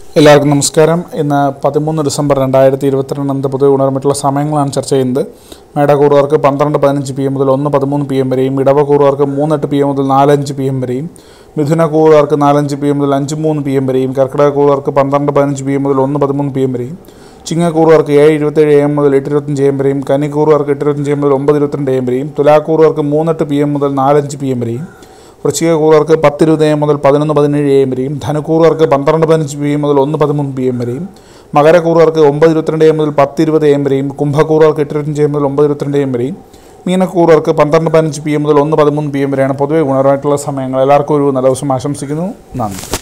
എല്ലാവർക്കും നമസ്കാരം ഇന്ന് പതിമൂന്ന് ഡിസംബർ രണ്ടായിരത്തി ഇരുപത്തിരണ്ട് പൊതുവെ ഉണർന്നിട്ടുള്ള സമയങ്ങളാണ് ചർച്ച ചെയ്യുന്നത് മേടകൂറുകാർക്ക് പന്ത്രണ്ട് പതിനഞ്ച് പി എം മുതൽ ഒന്ന് പതിമൂന്ന് പി എം വരെയും ഇടവകൂറുകാർക്ക് മൂന്നെട്ട് പി എം മുതൽ നാലഞ്ച് പി എം വരെയും മിഥുന കൂറുകാർക്ക് നാലഞ്ച് പി എം മുതൽ അഞ്ച് മൂന്ന് പി എം വരെയും കർക്കിടക കൂറുകാർക്ക് പന്ത്രണ്ട് പതിനഞ്ച് പി എം മുതൽ ഒന്ന് പതിമൂന്ന് പി എം വരെയും ചിങ്ങക്കൂറുകാർക്ക് ഏഴ് ഇരുപത്തേഴ് എം മുതൽ എട്ട് ഇരുപത്തഞ്ച് എം വരെയും കന്നിക്കൂറുകാർക്ക് എട്ട് ഇരുപത്തഞ്ച് എം മുതൽ ഒമ്പത് ഇരുപത്തിരണ്ട് എം വരെയും തുലാക്കൂറുകാർക്ക് മൂന്നെട്ട് പി എം മുതൽ നാലഞ്ച് പി എം വരെയും വൃശ്ചികക്കൂറുകാർക്ക് പത്തിരുപത് എം മുതൽ പതിനൊന്ന് പതിനേഴ് എം വരെയും ധനുക്കൂറുകാർക്ക് പന്ത്രണ്ട് പതിനഞ്ച് പി എം മുതൽ ഒന്ന് പതിമൂന്ന് പി എം വരെയും മകരക്കൂറുകാർക്ക് ഒമ്പത് ഇരുപത്തിരണ്ട് എം മുതൽ പത്ത് ഇരുപത് എം വരെയും കുംഭക്കൂറുകാർക്ക് എട്ട് ഇരുപത്തഞ്ച് എം മുതൽ ഒമ്പത് ഇരുപത്തിരണ്ട് എം വരെയും മീനക്കൂറുകാർക്ക് പന്ത്രണ്ട് പതിനഞ്ച് പി എം മുതൽ ഒന്ന് പതിമൂന്ന് പി എം വരെയാണ് പൊതുവെ ഗുണപരമായിട്ടുള്ള സമയങ്ങൾ എല്ലാവർക്കും ഒരു നല്ല ദിവസം ആശംസിക്കുന്നു നന്ദി